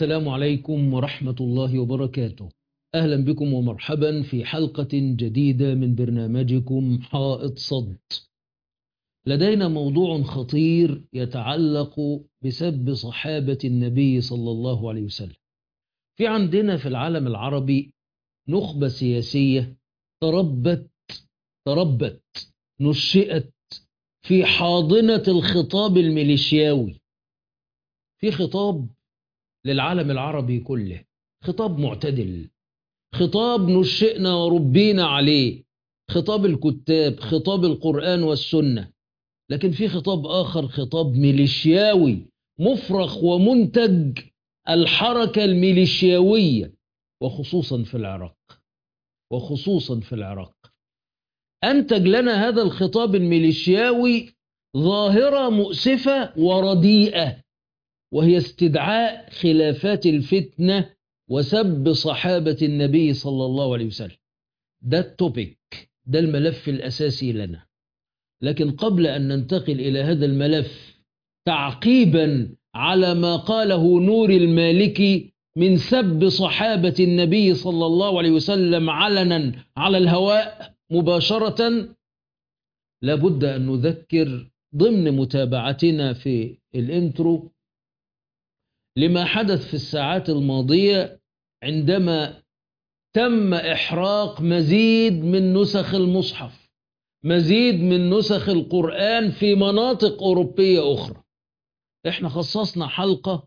السلام عليكم ورحمة الله وبركاته أهلا بكم ومرحبا في حلقة جديدة من برنامجكم حائط صد لدينا موضوع خطير يتعلق بسب صحابة النبي صلى الله عليه وسلم في عندنا في العالم العربي نخبة سياسية تربت تربت نشئت في حاضنة الخطاب الميليشياوي في خطاب للعالم العربي كله خطاب معتدل خطاب نشئنا وربينا عليه خطاب الكتاب خطاب القرآن والسنة لكن في خطاب آخر خطاب ميليشياوي مفرخ ومنتج الحركة الميليشياوية وخصوصا في العراق وخصوصا في العراق أنتج لنا هذا الخطاب الميليشياوي ظاهرة مؤسفة ورديئة وهي استدعاء خلافات الفتنة وسب صحابة النبي صلى الله عليه وسلم ده التوبيك ده الملف الأساسي لنا لكن قبل أن ننتقل إلى هذا الملف تعقيبا على ما قاله نور المالكي من سب صحابة النبي صلى الله عليه وسلم علنا على الهواء مباشرة لابد أن نذكر ضمن متابعتنا في الانترو لما حدث في الساعات الماضية عندما تم إحراق مزيد من نسخ المصحف مزيد من نسخ القرآن في مناطق أوروبية أخرى احنا خصصنا حلقة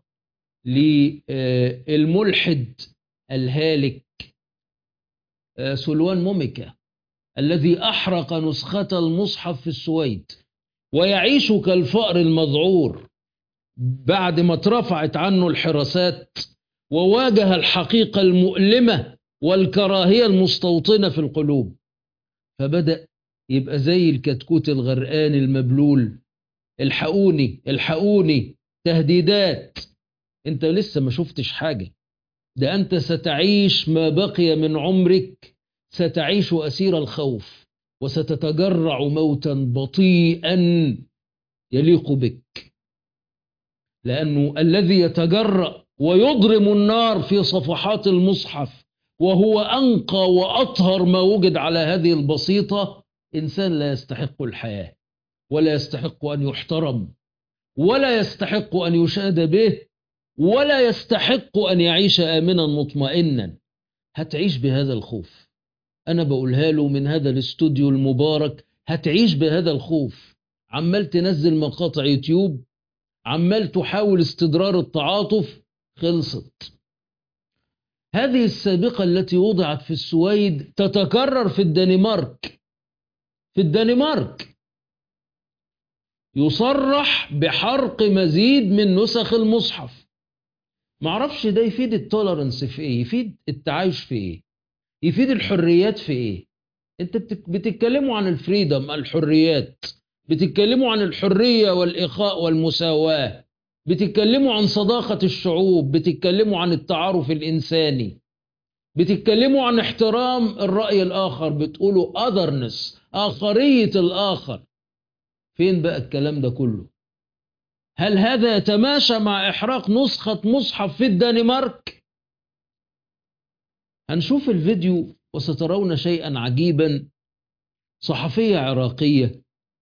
للملحد الهالك سلوان موميكا الذي أحرق نسخة المصحف في السويد ويعيش كالفأر المذعور بعد ما اترفعت عنه الحراسات وواجه الحقيقة المؤلمة والكراهية المستوطنة في القلوب فبدأ يبقى زي الكتكوت الغرقان المبلول الحقوني الحقوني تهديدات انت لسه ما شفتش حاجة ده انت ستعيش ما بقي من عمرك ستعيش أسير الخوف وستتجرع موتا بطيئا يليق بك لأنه الذي يتجرأ ويضرم النار في صفحات المصحف وهو أنقى وأطهر ما وجد على هذه البسيطة إنسان لا يستحق الحياة ولا يستحق أن يحترم ولا يستحق أن يشاد به ولا يستحق أن يعيش آمنا مطمئنا هتعيش بهذا الخوف أنا بقولها له من هذا الاستوديو المبارك هتعيش بهذا الخوف عمال تنزل مقاطع يوتيوب عمال تحاول استدرار التعاطف خلصت هذه السابقة التي وضعت في السويد تتكرر في الدنمارك في الدنمارك يصرح بحرق مزيد من نسخ المصحف معرفش ده يفيد التولرنس في ايه يفيد التعايش في ايه يفيد الحريات في ايه انت بتتكلموا عن الفريدم الحريات بتتكلموا عن الحرية والإخاء والمساواة بتتكلموا عن صداقة الشعوب بتتكلموا عن التعارف الإنساني بتتكلموا عن احترام الرأي الآخر بتقولوا otherness آخرية الآخر فين بقى الكلام ده كله هل هذا يتماشى مع إحراق نسخة مصحف في الدنمارك هنشوف الفيديو وسترون شيئا عجيبا صحفية عراقية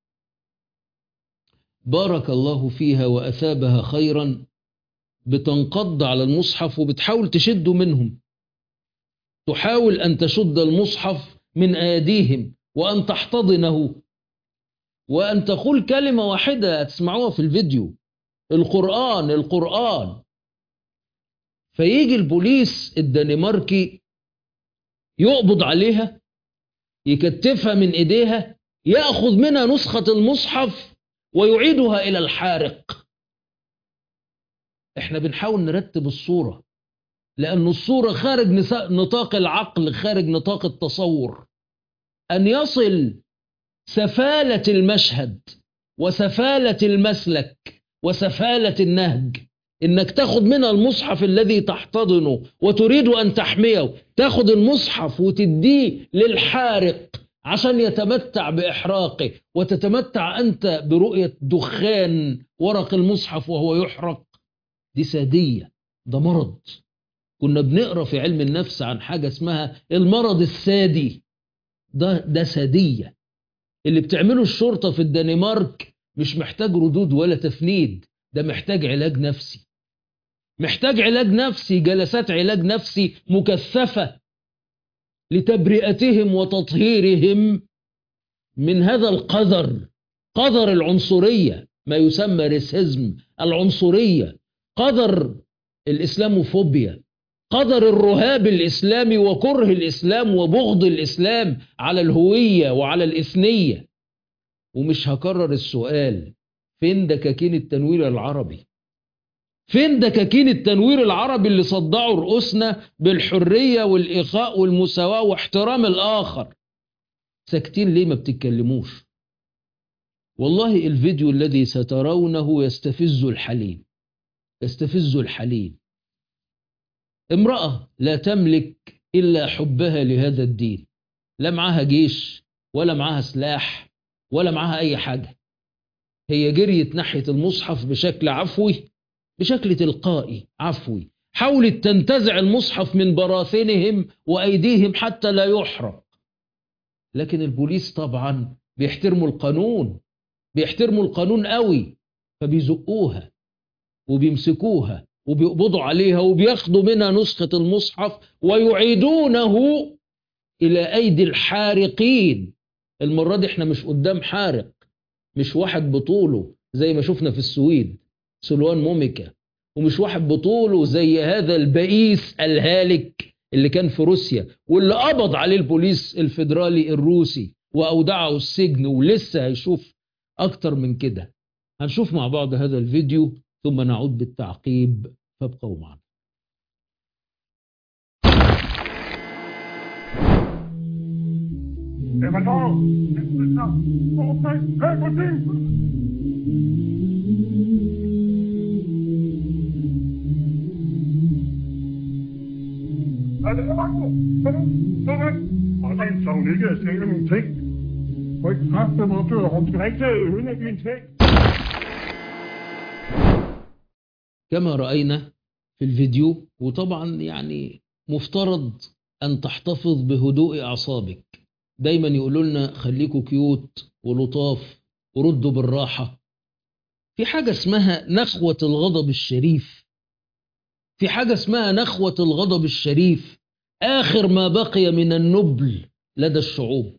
بارك الله فيها وأثابها خيرا بتنقض على المصحف وبتحاول تشده منهم تحاول أن تشد المصحف من أيديهم وأن تحتضنه وأن تقول كلمة واحدة تسمعوها في الفيديو القرآن القرآن فيجي البوليس الدنماركي يقبض عليها يكتفها من ايديها ياخذ منها نسخه المصحف ويعيدها الى الحارق احنا بنحاول نرتب الصوره لان الصوره خارج نطاق العقل خارج نطاق التصور ان يصل سفاله المشهد وسفاله المسلك وسفاله النهج انك تاخد منها المصحف الذي تحتضنه وتريد ان تحميه تاخد المصحف وتديه للحارق عشان يتمتع باحراقه وتتمتع انت برؤيه دخان ورق المصحف وهو يحرق دي ساديه ده مرض كنا بنقرا في علم النفس عن حاجه اسمها المرض السادي ده ده ساديه اللي بتعمله الشرطه في الدنمارك مش محتاج ردود ولا تفنيد ده محتاج علاج نفسي محتاج علاج نفسي جلسات علاج نفسي مكثفه لتبرئتهم وتطهيرهم من هذا القذر قذر العنصريه ما يسمى ريسيزم العنصريه قذر الاسلاموفوبيا قدر الرهاب الاسلامي وكره الاسلام وبغض الاسلام على الهويه وعلى الاثنيه ومش هكرر السؤال فين دكاكين التنوير العربي فين دكاكين التنوير العربي اللي صدعوا رؤوسنا بالحريه والاخاء والمساواه واحترام الاخر ساكتين ليه ما بتتكلموش والله الفيديو الذي سترونه يستفز الحليم يستفز الحليم امرأة لا تملك إلا حبها لهذا الدين لا معاها جيش ولا معاها سلاح ولا معاها أي حاجة هي جريت ناحية المصحف بشكل عفوي بشكل تلقائي عفوي حاولت تنتزع المصحف من براثنهم وأيديهم حتى لا يحرق لكن البوليس طبعا بيحترموا القانون بيحترموا القانون قوي فبيزقوها وبيمسكوها وبيقبضوا عليها وبياخدوا منها نسخة المصحف ويعيدونه إلى أيدي الحارقين المرة دي احنا مش قدام حارق مش واحد بطوله زي ما شفنا في السويد سلوان موميكا ومش واحد بطوله زي هذا البئيس الهالك اللي كان في روسيا واللي قبض عليه البوليس الفيدرالي الروسي وأودعه السجن ولسه هيشوف أكتر من كده هنشوف مع بعض هذا الفيديو ثم نعود بالتعقيب فابقوا معنا Hvordan så hun ikke at se nogle ting? Hvor ikke kræfter må dø, hun skal ikke tage ødelægge en ting. كما رأينا في الفيديو وطبعا يعني مفترض أن تحتفظ بهدوء أعصابك دايما يقولوا لنا خليكوا كيوت ولطاف وردوا بالراحة في حاجة اسمها نخوة الغضب الشريف في حاجة اسمها نخوة الغضب الشريف آخر ما بقي من النبل لدى الشعوب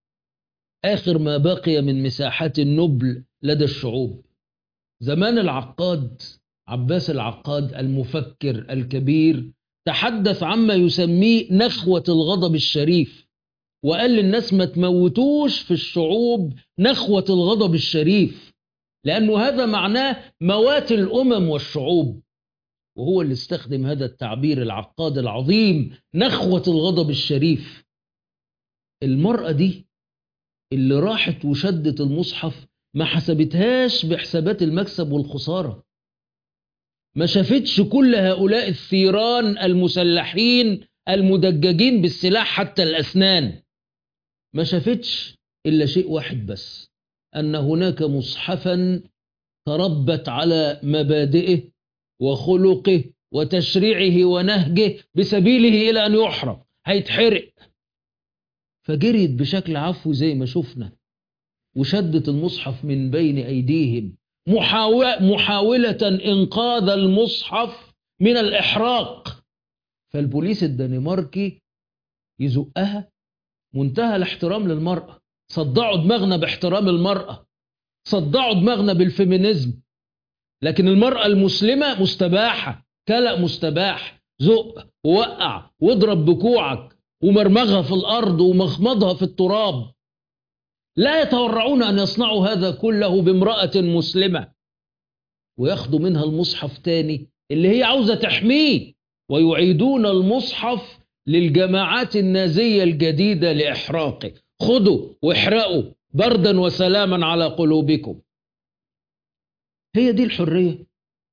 آخر ما بقي من مساحات النبل لدى الشعوب زمان العقاد عباس العقاد المفكر الكبير تحدث عما يسميه نخوة الغضب الشريف وقال للناس ما تموتوش في الشعوب نخوة الغضب الشريف لأنه هذا معناه موات الأمم والشعوب وهو اللي استخدم هذا التعبير العقاد العظيم نخوة الغضب الشريف المرأة دي اللي راحت وشدت المصحف ما حسبتهاش بحسابات المكسب والخسارة ما شافتش كل هؤلاء الثيران المسلحين المدججين بالسلاح حتى الأسنان ما شافتش إلا شيء واحد بس أن هناك مصحفا تربت على مبادئه وخلقه وتشريعه ونهجه بسبيله إلى أن يحرق هيتحرق فجريت بشكل عفوي زي ما شفنا وشدت المصحف من بين أيديهم محاولة إنقاذ المصحف من الإحراق فالبوليس الدنماركي يزقها منتهى الاحترام للمرأة صدعوا دماغنا باحترام المرأة صدعوا دماغنا بالفيمينيزم لكن المرأة المسلمة مستباحة كلأ مستباح زق ووقع واضرب بكوعك ومرمغها في الأرض ومخمضها في التراب لا يتورعون أن يصنعوا هذا كله بامرأة مسلمة وياخدوا منها المصحف تاني اللي هي عاوزة تحميه ويعيدون المصحف للجماعات النازية الجديدة لإحراقه خدوا واحرقوا بردا وسلاما على قلوبكم هي دي الحرية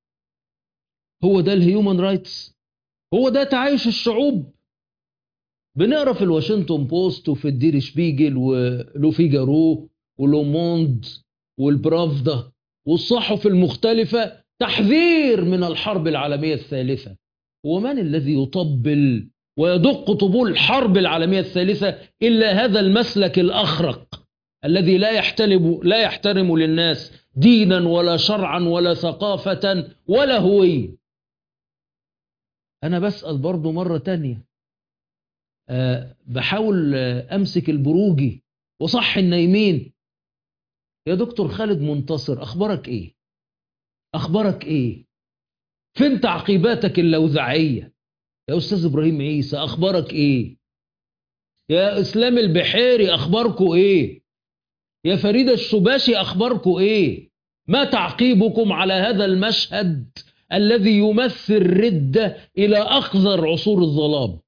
هو ده الهيومن رايتس هو ده تعايش الشعوب بنقرا في الواشنطن بوست وفي الدير شبيجل ولو فيجارو ولو موند والبرافدا والصحف المختلفة تحذير من الحرب العالمية الثالثة ومن الذي يطبل ويدق طبول الحرب العالمية الثالثة إلا هذا المسلك الأخرق الذي لا يحترم لا يحترم للناس دينا ولا شرعا ولا ثقافة ولا هوية أنا بسأل برضو مرة تانية أه بحاول أه أمسك البروجي وصح النايمين يا دكتور خالد منتصر أخبارك إيه أخبارك إيه فين تعقيباتك اللوذعية يا أستاذ إبراهيم عيسى أخبارك إيه يا إسلام البحيري أخباركم إيه يا فريدة الشباشي أخباركم إيه ما تعقيبكم على هذا المشهد الذي يمثل ردة إلى أقذر عصور الظلام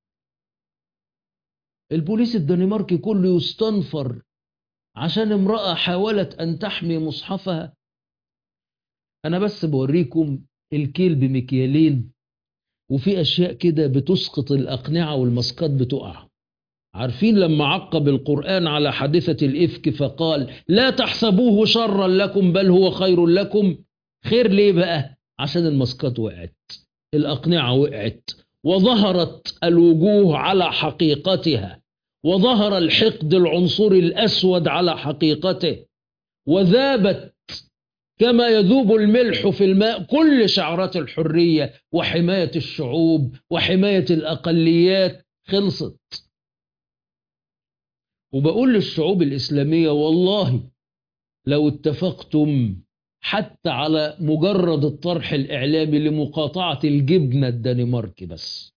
البوليس الدنماركي كله يستنفر عشان امرأة حاولت أن تحمي مصحفها أنا بس بوريكم الكيل بمكيالين وفي أشياء كده بتسقط الأقنعة والمسقط بتقع عارفين لما عقب القرآن على حادثة الإفك فقال لا تحسبوه شرا لكم بل هو خير لكم خير ليه بقى عشان المسقط وقعت الأقنعة وقعت وظهرت الوجوه على حقيقتها وظهر الحقد العنصري الأسود على حقيقته وذابت كما يذوب الملح في الماء كل شعرات الحرية وحماية الشعوب وحماية الأقليات خلصت وبقول للشعوب الإسلامية والله لو اتفقتم حتى على مجرد الطرح الإعلامي لمقاطعة الجبنة الدنماركي بس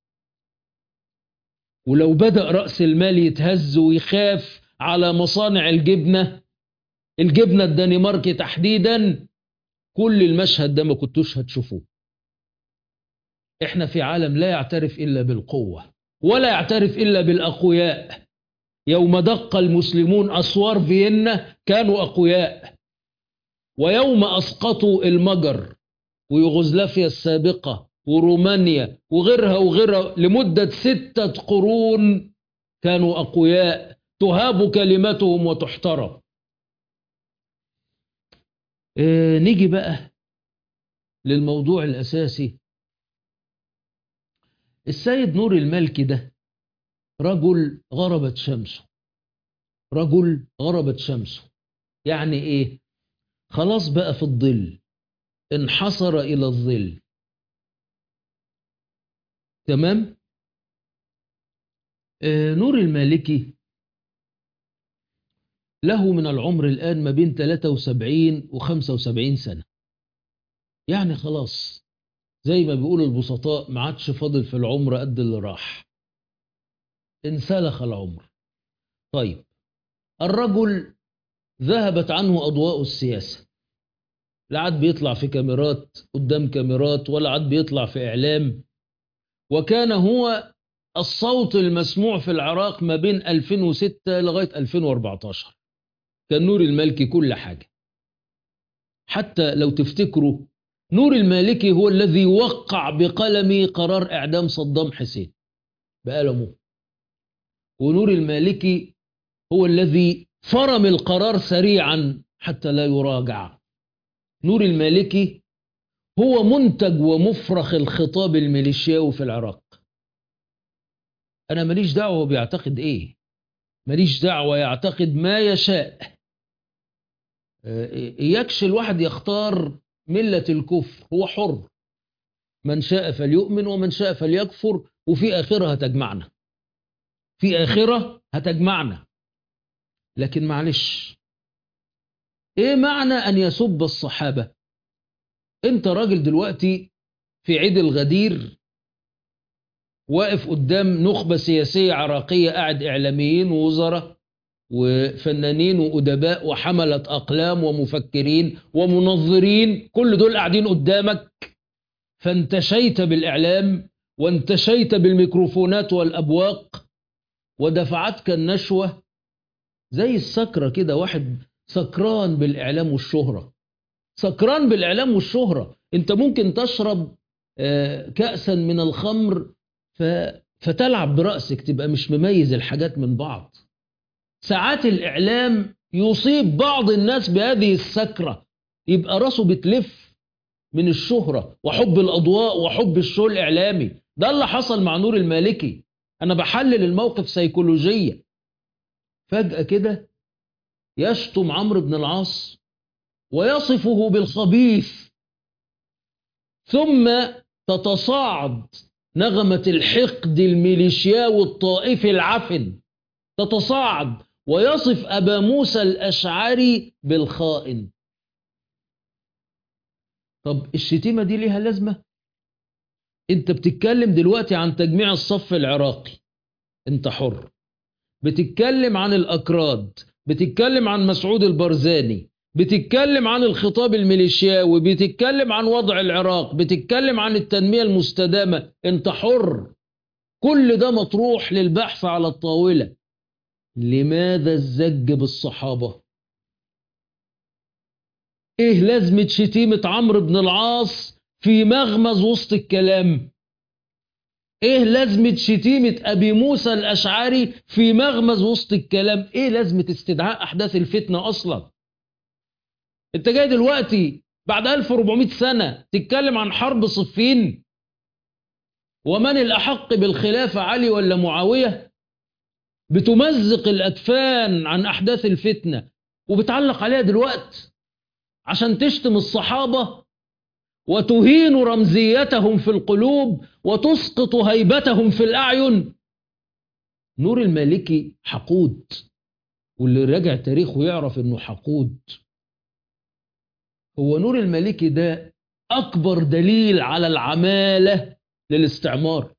ولو بدأ رأس المال يتهز ويخاف على مصانع الجبنة الجبنة الدنماركي تحديدا كل المشهد ده ما كنتوش هتشوفوه احنا في عالم لا يعترف إلا بالقوة ولا يعترف إلا بالأقوياء يوم دق المسلمون أسوار فيينا كانوا أقوياء ويوم أسقطوا المجر ويوغوسلافيا السابقة ورومانيا وغيرها وغيرها لمدة ستة قرون كانوا أقوياء تهاب كلمتهم وتحترم اه نيجي بقى للموضوع الأساسي السيد نور المالكي ده رجل غربت شمسه رجل غربت شمسه يعني ايه خلاص بقى في الظل انحصر الى الظل تمام آه نور المالكي له من العمر الآن ما بين 73 و 75 سنة يعني خلاص زي ما بيقولوا البسطاء ما عادش فاضل في العمر قد اللي راح انسلخ العمر طيب الرجل ذهبت عنه أضواء السياسة لا عاد بيطلع في كاميرات قدام كاميرات ولا عاد بيطلع في إعلام وكان هو الصوت المسموع في العراق ما بين 2006 لغاية 2014 كان نور المالكي كل حاجة حتى لو تفتكروا نور المالكي هو الذي وقع بقلمه قرار إعدام صدام حسين بقلمه ونور المالكي هو الذي فرم القرار سريعا حتى لا يراجع نور المالكي هو منتج ومفرخ الخطاب الميليشياوي في العراق أنا ماليش دعوة بيعتقد إيه ماليش دعوة يعتقد ما يشاء إياكش الواحد يختار ملة الكفر هو حر من شاء فليؤمن ومن شاء فليكفر وفي آخرة هتجمعنا في آخرة هتجمعنا لكن معلش ايه معنى ان يسب الصحابة انت راجل دلوقتي في عيد الغدير واقف قدام نخبة سياسية عراقية قاعد اعلاميين ووزراء وفنانين وأدباء وحملة أقلام ومفكرين ومنظرين كل دول قاعدين قدامك فانتشيت بالإعلام وانتشيت بالميكروفونات والأبواق ودفعتك النشوة زي السكرة كده واحد سكران بالإعلام والشهرة سكران بالإعلام والشهرة أنت ممكن تشرب كأسا من الخمر فتلعب برأسك تبقى مش مميز الحاجات من بعض ساعات الإعلام يصيب بعض الناس بهذه السكرة يبقى راسه بتلف من الشهرة وحب الأضواء وحب الشو الإعلامي ده اللي حصل مع نور المالكي أنا بحلل الموقف سيكولوجية فجأة كده يشتم عمرو بن العاص ويصفه بالخبيث ثم تتصاعد نغمة الحقد الميليشياوي الطائفي العفن تتصاعد ويصف أبا موسى الأشعري بالخائن طب الشتيمة دي ليها لازمة انت بتتكلم دلوقتي عن تجميع الصف العراقي انت حر بتتكلم عن الأكراد بتتكلم عن مسعود البرزاني بتتكلم عن الخطاب الميليشياوي بتتكلم عن وضع العراق بتتكلم عن التنمية المستدامة انت حر كل ده مطروح للبحث على الطاولة لماذا الزج بالصحابة ايه لازمة شتيمة عمرو بن العاص في مغمز وسط الكلام ايه لازمة شتيمة ابي موسى الاشعري في مغمز وسط الكلام ايه لازمة استدعاء احداث الفتنة اصلا انت جاي دلوقتي بعد 1400 سنة تتكلم عن حرب صفين ومن الأحق بالخلافة علي ولا معاوية بتمزق الأكفان عن أحداث الفتنة وبتعلق عليها دلوقت عشان تشتم الصحابة وتهين رمزيتهم في القلوب وتسقط هيبتهم في الأعين نور المالكي حقود واللي راجع تاريخه يعرف انه حقود هو نور المالكي ده أكبر دليل على العمالة للاستعمار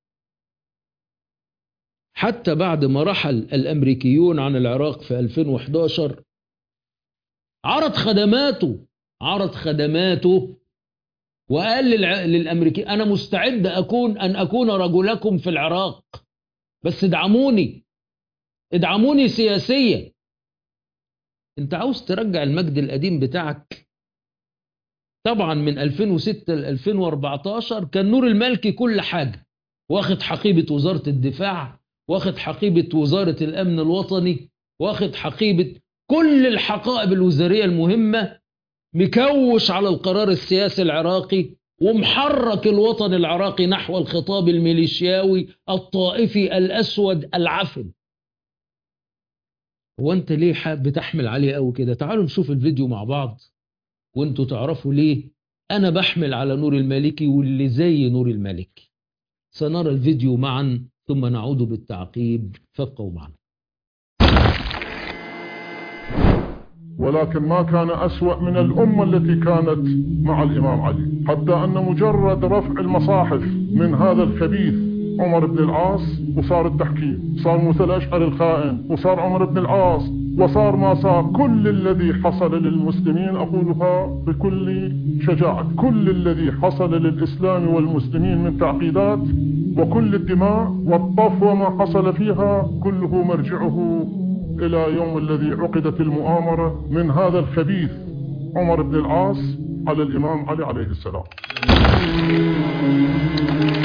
حتى بعد ما رحل الأمريكيون عن العراق في 2011 عرض خدماته عرض خدماته وقال للع... للأمريكي أنا مستعد أكون أن أكون رجلكم في العراق بس ادعموني ادعموني سياسيا انت عاوز ترجع المجد القديم بتاعك طبعا من 2006 ل 2014 كان نور المالكي كل حاجة واخد حقيبة وزارة الدفاع واخد حقيبة وزارة الأمن الوطني واخد حقيبة كل الحقائب الوزارية المهمة مكوش على القرار السياسي العراقي ومحرك الوطن العراقي نحو الخطاب الميليشياوي الطائفي الأسود العفن هو انت ليه حاب بتحمل عليه قوي كده تعالوا نشوف الفيديو مع بعض وانتوا تعرفوا ليه انا بحمل على نور المالكي واللي زي نور المالكي سنرى الفيديو معا ثم نعود بالتعقيب فابقوا معنا ولكن ما كان أسوأ من الأمة التي كانت مع الإمام علي حتى أن مجرد رفع المصاحف من هذا الخبيث عمر بن العاص وصار التحكيم صار موسى الأشعري الخائن وصار عمر بن العاص وصار ما صار كل الذي حصل للمسلمين أقولها بكل شجاعة كل الذي حصل للإسلام والمسلمين من تعقيدات وكل الدماء والطف وما حصل فيها كله مرجعه إلى يوم الذي عقدت المؤامرة من هذا الخبيث عمر بن العاص على الإمام علي عليه السلام